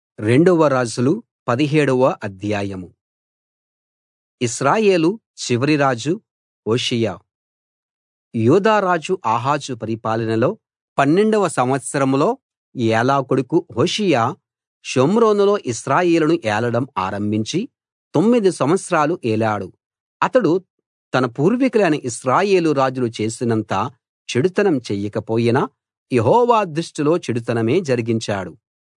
రెండవ రాజులు పదిహేడవ అధ్యాయం ఇశ్రాయేలు చివరి రాజు హోషేయ యూదా రాజు ఆహాజు పరిపాలనలో పన్నెండవ సంవత్సరంలో ఏలా కొడుకు హోషేయ షోమ్రోనులో ఇశ్రాయేలును ఏలడం ఆరంభించి తొమ్మిది సంవత్సరాలు ఏలాడు అతడు తన పూర్వీకులైన ఇశ్రాయేలు రాజులు చేసినంత చెడుతనం చెయ్యకపోయినా యెహోవా దృష్టిలో చెడుతనమే జరిగించాడు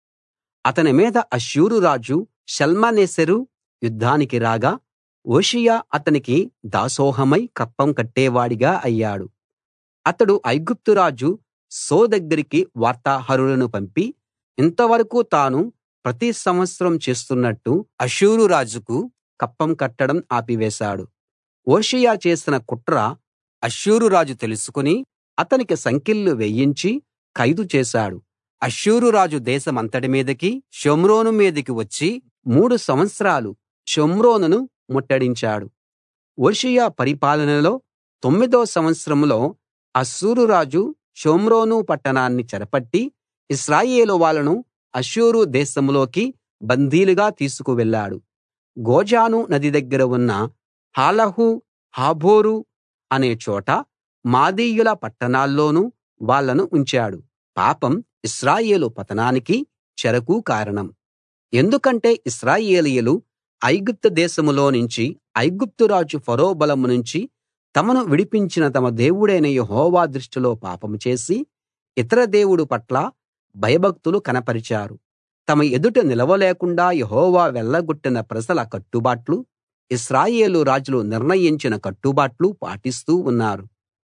అతని మీద అష్షూరు రాజు షల్మనేసెరు యుద్ధానికి రాగా హోషేయ అతనికి దాసోహమై కప్పం కట్టేవాడిగా అయ్యాడు అతడు ఐగుప్తు రాజు సో దగ్గరికి వార్తాహరులను పంపి ఇంతవరకూ తాను ప్రతి సంవత్సరం చేస్తున్నట్టు అష్షూరు రాజుకు కప్పం కట్టడం ఆపివేశాడు హోషేయ చేసిన కుట్ర అష్షూరు రాజు తెలుసుకుని అతనికి సంకెళ్ళు వేయించి ఖైదు చేశాడు అష్షూరు రాజు దేశమంతటి మీదకి షోమ్రోను మీదికి వచ్చి మూడు సంవత్సరాలు షోమ్రోనును ముట్టడించాడు హోషేయ పరిపాలనలో తొమ్మిదో సంవత్సరంలో అష్షూరు రాజు షోమ్రోను పట్టణాన్ని చెరపట్టి ఇశ్రాయేలు వాళ్ళను అష్షూరు దేశంలోకి బందీలుగా తీసుకు వెళ్ళాడు గోజాను నది దగ్గర ఉన్న హాలహు హాబోరు అనే చోట మాదీయుల పట్టణాల్లోనూ వాళ్ళను ఉంచాడు పాపం ఇశ్రాయేలు పతనానికి చెరకు కారణం ఎందుకంటే ఇశ్రాయేలీయులు ఐగుప్తు దేశంలో నుంచి ఐగుప్తు రాజు ఫరో బలం నుంచి తమను విడిపించిన తమ దేవుడైన యెహోవా దృష్టిలో పాపం చేసి ఇతర దేవుడు పట్ల భయభక్తులు కనపరిచారు తమ ఎదుట నిలవలేకుండా యెహోవా వెళ్ళగొట్టిన ప్రజల కట్టుబాట్లు ఇశ్రాయేలు రాజులు నిర్ణయించిన కట్టుబాట్లు పాటిస్తూ ఉన్నారు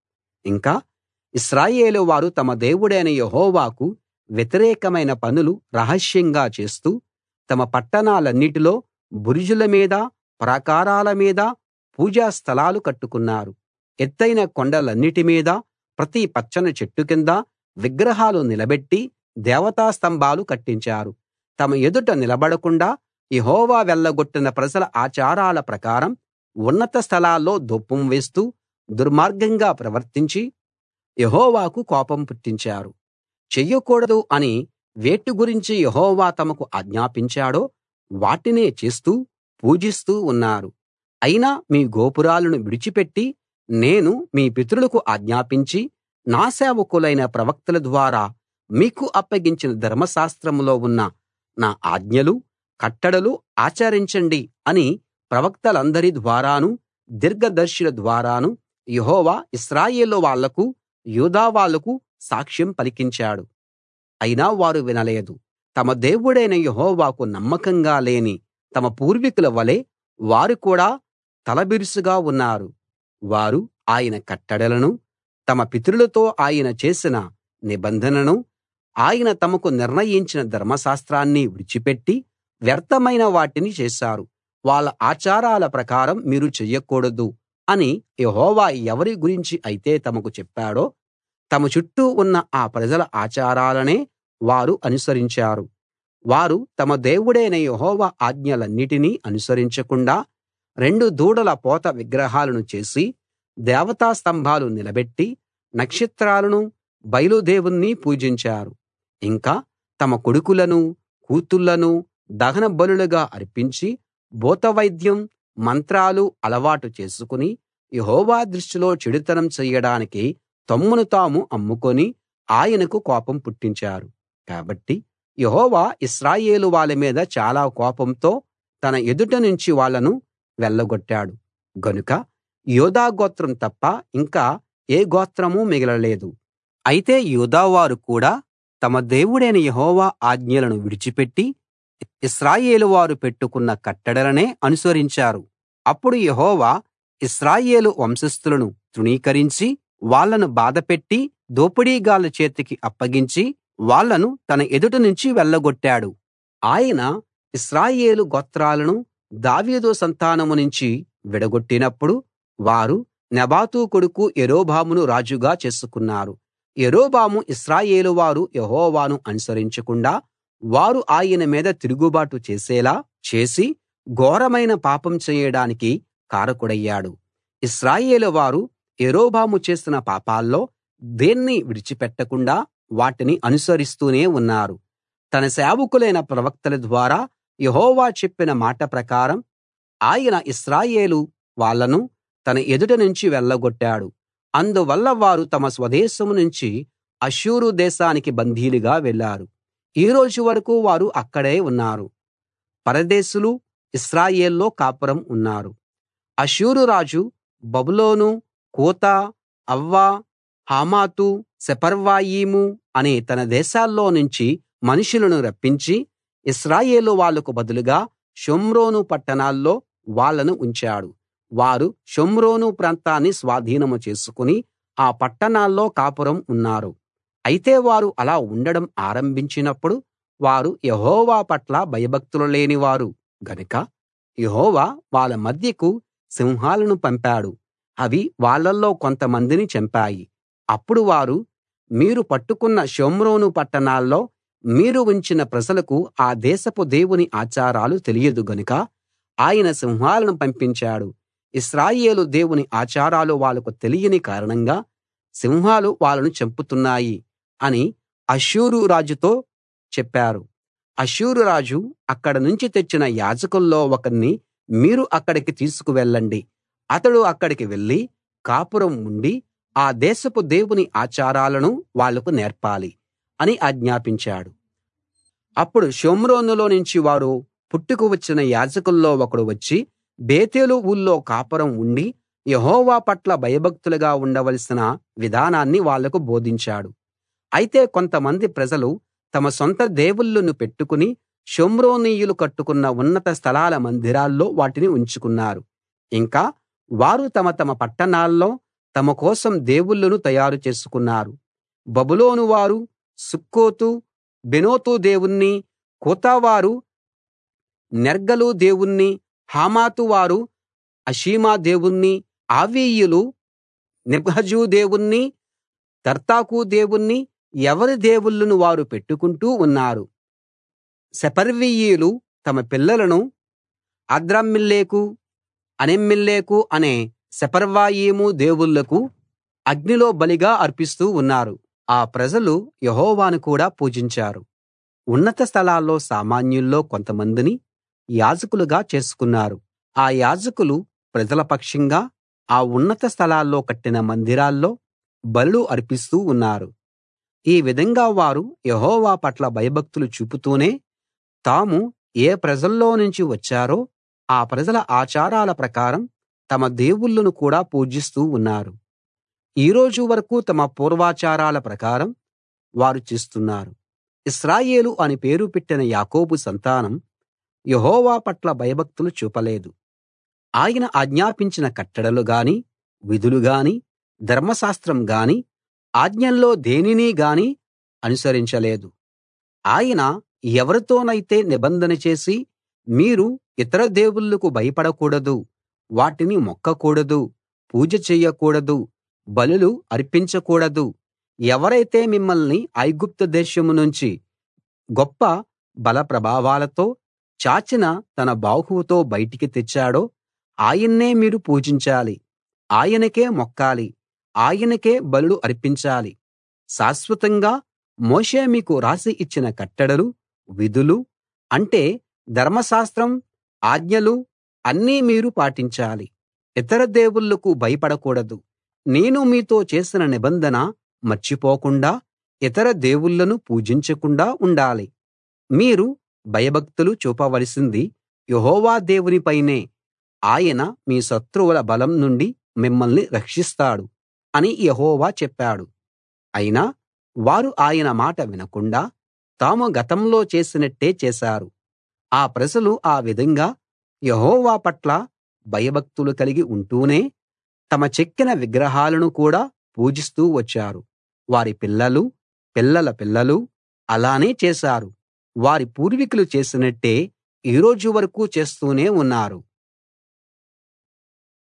ఇంకా ఇశ్రాయేలు వారు తమ దేవుడైన యెహోవాకు వ్యతిరేకమైన పనులు రహస్యంగా చేస్తూ తమ పట్టణాలన్నిటిలో బురుజుల మీద ప్రాకారాల మీద పూజా స్థలాలు కట్టుకున్నారు ఎత్తయిన కొండలన్నిటి మీద ప్రతి పచ్చని చెట్టు కింద విగ్రహాలు నిలబెట్టి దేవతా స్తంభాలు కట్టించారు తమ ఎదుట నిలబడకుండా యెహోవా వెళ్ళగొట్టిన ప్రజల ఆచారాల ప్రకారం ఉన్నత స్థలాల్లో ధూపం వేస్తూ దుర్మార్గంగా ప్రవర్తించి యెహోవాకు కోపం పుట్టించారు చెయ్యకూడదు అని వేటి గురించి యెహోవా తమకు ఆజ్ఞాపించాడో వాటినే చేస్తూ పూజిస్తూ ఉన్నారు అయినా మీ గోపురాలను విడిచిపెట్టి నేను మీ పితరులకు ఆజ్ఞాపించి నా సేవకులైన ప్రవక్తల ద్వారా మీకు అప్పగించిన ధర్మశాస్త్రంలో ఉన్న నా ఆజ్ఞలు కట్టడలు ఆచరించండి అని ప్రవక్తలందరి ద్వారానూ దీర్ఘదర్శుల ద్వారానూ యెహోవా ఇశ్రాయేలు వాళ్లకు యూదా వాళ్లకు సాక్ష్యం పలికించాడు అయినా వారు వినలేదు తమ దేవుడైన యెహోవాకు నమ్మకంగా లేని తమ పూర్వీకుల వలె వారు కూడా తలబిరుసుగా ఉన్నారు వారు ఆయన కట్టడలను తమ పితరులతో ఆయన చేసిన నిబంధనను ఆయన తమకు నిర్ణయించిన ధర్మశాస్త్రాన్ని విడిచిపెట్టి వ్యర్థమైన వాటిని చేశారు వాళ్ళ ఆచారాల ప్రకారం మీరు చెయ్యకూడదు అని యెహోవా ఎవరి గురించి అయితే తమకు చెప్పాడో తమ చుట్టూ ఉన్న ఆ ప్రజల ఆచారాలనే వారు అనుసరించారు వారు తమ దేవుడైన యెహోవా ఆజ్ఞలన్నిటినీ అనుసరించకుండా రెండు దూడల పోత విగ్రహాలను చేసి దేవతా స్తంభాలు నిలబెట్టి నక్షత్రాలను బయలుదేవుణ్ణి పూజించారు ఇంకా తమ కొడుకులను కూతుళ్ళను దహన బలులుగా అర్పించి భూతవైద్యం మంత్రాలు అలవాటు చేసుకుని యెహోవా దృష్టిలో చెడుతనం చెయ్యడానికి తమ్మును తాము అమ్ముకొని ఆయనకు కోపం పుట్టించారు కాబట్టి యెహోవా ఇశ్రాయేలు వాళ్ళ మీద చాలా కోపంతో తన ఎదుట నుంచి వాళ్ళను వెళ్ళగొట్టాడు గనుక యూదా గోత్రం తప్ప ఇంకా ఏ గోత్రమూ మిగలలేదు అయితే యూదావారు కూడా తమ దేవుడైన యెహోవా ఆజ్ఞలను విడిచిపెట్టి ఇశ్రాయేలు వారు పెట్టుకున్న కట్టడలనే అనుసరించారు అప్పుడు యెహోవా ఇశ్రాయేలు వంశస్థులను తృణీకరించి వాళ్ళను బాధపెట్టి దోపిడీగాళ్ళ చేతికి అప్పగించి వాళ్ళను తన ఎదుట నుంచి వెళ్ళగొట్టాడు ఆయన ఇశ్రాయేలు గోత్రాలను దావీదు సంతానం నుంచి విడగొట్టినప్పుడు వారు నెబాతు కొడుకు యరొబామును రాజుగా చేసుకున్నారు యరొబాము ఇశ్రాయేలు వారు యెహోవాను అనుసరించకుండా వారు ఆయన మీద తిరుగుబాటు చేసేలా చేసి ఘోరమైన పాపం చేయడానికి కారకుడయ్యాడు ఇశ్రాయేలు వారు యరొబాము చేసిన పాపాల్లో దేన్నీ విడిచిపెట్టకుండా వాటిని అనుసరిస్తూనే ఉన్నారు తన సేవకులైన ప్రవక్తల ద్వారా యెహోవా చెప్పిన మాట ప్రకారం ఆయన ఇశ్రాయేలు వాళ్ళను తన ఎదుట నుంచి వెళ్ళగొట్టాడు అందువల్ల వారు తమ స్వదేశం నుంచి అష్షూరు దేశానికి బందీలుగా వెళ్ళారు ఈ రోజు వరకూ వారు అక్కడే ఉన్నారు పరదేశులు ఇశ్రాయేల్లో కాపురం ఉన్నారు అష్షూరు రాజు బబులోను కూత అవ్వా హమాతు సెపర్వాయీము అనే తన దేశాల్లో నుంచి మనుషులను రప్పించి ఇశ్రాయేలు వాళ్లకు బదులుగా షోమ్రోను పట్టణాల్లో వాళ్ళను ఉంచాడు వారు షోమ్రోను ప్రాంతాన్ని స్వాధీనం చేసుకుని ఆ పట్టణాల్లో కాపురం ఉన్నారు అయితే వారు అలా ఉండడం ఆరంభించినప్పుడు వారు యెహోవా పట్ల భయభక్తులు లేనివారు గనుక యెహోవా వాళ్ళ మధ్యకు సింహాలను పంపాడు అవి వాళ్ళల్లో కొంతమందిని చంపాయి అప్పుడు వారు మీరు పట్టుకున్న షోమ్రోను పట్టణాల్లో మీరు ఉంచిన ప్రజలకు ఆ దేశపు దేవుని ఆచారాలు తెలియదు గనుక ఆయన సింహాలను పంపించాడు ఇశ్రాయేలు దేవుని ఆచారాలు వాళ్ళకు తెలియని కారణంగా సింహాలు వాళ్ళను చంపుతున్నాయి అని అష్షూరు రాజుతో చెప్పారు అష్షూరు రాజు అక్కడ నుంచి తెచ్చిన యాజకుల్లో ఒకణ్ణి మీరు అక్కడికి తీసుకువెళ్ళండి అతడు అక్కడికి వెళ్లి కాపురం ఉండి ఆ దేశపు దేవుని ఆచారాలను వాళ్లకు నేర్పాలి అని ఆజ్ఞాపించాడు అప్పుడు షోమ్రోనులో నుంచి వారు పుట్టుకు వచ్చిన యాజకుల్లో ఒకడు వచ్చి బేతేలు ఊళ్ళో కాపురం ఉండి యెహోవా పట్ల భయభక్తులుగా ఉండవలసిన విధానాన్ని వాళ్లకు బోధించాడు అయితే కొంతమంది ప్రజలు తమ సొంత దేవుళ్ళను పెట్టుకుని షోమ్రోనీయులు కట్టుకున్న ఉన్నత స్థలాల మందిరాల్లో వాటిని ఉంచుకున్నారు ఇంకా వారు తమ తమ పట్టణాల్లో తమ కోసం దేవుళ్ళను తయారు చేసుకున్నారు బబులోను వారు సుక్కోతు బెనోతు దేవుణ్ణి కూతావారు నెర్గలు దేవుణ్ణి హమాతు వారు అషీమా దేవుణ్ణి ఆవీయులు నిబ్హజు దేవుణ్ణి తర్తాకు దేవుణ్ణి ఎవరి దేవుళ్ళను వారు పెట్టుకుంటూ ఉన్నారు సెపర్వీయులు తమ పిల్లలను అద్రమ్మిల్లెకు అనెమ్మిల్లెకు అనే సెపర్వాయీము దేవుళ్ళకు అగ్నిలో బలిగా అర్పిస్తూ ఉన్నారు ఆ ప్రజలు యెహోవాను కూడా పూజించారు ఉన్నత స్థలాల్లో సామాన్యుల్లో కొంతమందిని యాజకులుగా చేసుకున్నారు ఆ యాజకులు ప్రజల పక్షంగా ఆ ఉన్నత స్థలాల్లో కట్టిన మందిరాల్లో బలులు అర్పిస్తూ ఉన్నారు ఈ విధంగా వారు యెహోవా పట్ల భయభక్తులు చూపుతూనే తాము ఏ ప్రజల్లో నుంచి వచ్చారో ఆ ప్రజల ఆచారాల ప్రకారం తమ దేవుళ్ళను కూడా పూజిస్తూ ఉన్నారు ఈ రోజు వరకూ తమ పూర్వాచారాల ప్రకారం వారు చేస్తున్నారు ఇశ్రాయేలు అని పేరు పెట్టిన యాకోబు సంతానం యెహోవా పట్ల భయభక్తులు చూపలేదు ఆయన ఆజ్ఞాపించిన కట్టడలు గాని విధులు గాని ధర్మశాస్త్రం గాని ఆజ్ఞల్లో దేనినీ గాని అనుసరించలేదు ఆయన ఎవరితోనైతే నిబంధన చేసి మీరు ఇతర దేవుళ్ళకు భయపడకూడదు వాటిని మొక్కకూడదు పూజ చెయ్యకూడదు బలులు అర్పించకూడదు ఎవరైతే మిమ్మల్ని ఐగుప్తు దేశం నుంచి గొప్ప బల ప్రభావాలతో చాచిన తన బాహువుతో బయటికి తెచ్చాడో ఆయన్నే మీరు పూజించాలి ఆయనకే మొక్కాలి ఆయనకే బలులు అర్పించాలి శాశ్వతంగా మోషే మీకు రాసి ఇచ్చిన కట్టడలు విధులు అంటే ధర్మశాస్త్రం ఆజ్ఞలు అన్నీ మీరు పాటించాలి ఇతర దేవుళ్ళకు భయపడకూడదు నేను మీతో చేసిన నిబంధన మర్చిపోకుండా ఇతర దేవుళ్ళను పూజించకుండా ఉండాలి మీరు భయభక్తులు చూపవలసింది యెహోవా దేవునిపైనే ఆయన మీ శత్రువుల బలం నుండి మిమ్మల్ని రక్షిస్తాడు అని యెహోవా చెప్పాడు అయినా వారు ఆయన మాట వినకుండా తాము గతంలో చేసినట్టే చేశారు ఆ ప్రజలు ఆ విధంగా యెహోవా పట్ల భయభక్తులు కలిగి ఉంటూనే తమ చెక్కిన విగ్రహాలను కూడా పూజిస్తూ వచ్చారు వారి పిల్లలు పిల్లల పిల్లలు అలానే చేశారు వారి పూర్వీకులు చేసినట్టే ఈ రోజు వరకూ చేస్తూనే ఉన్నారు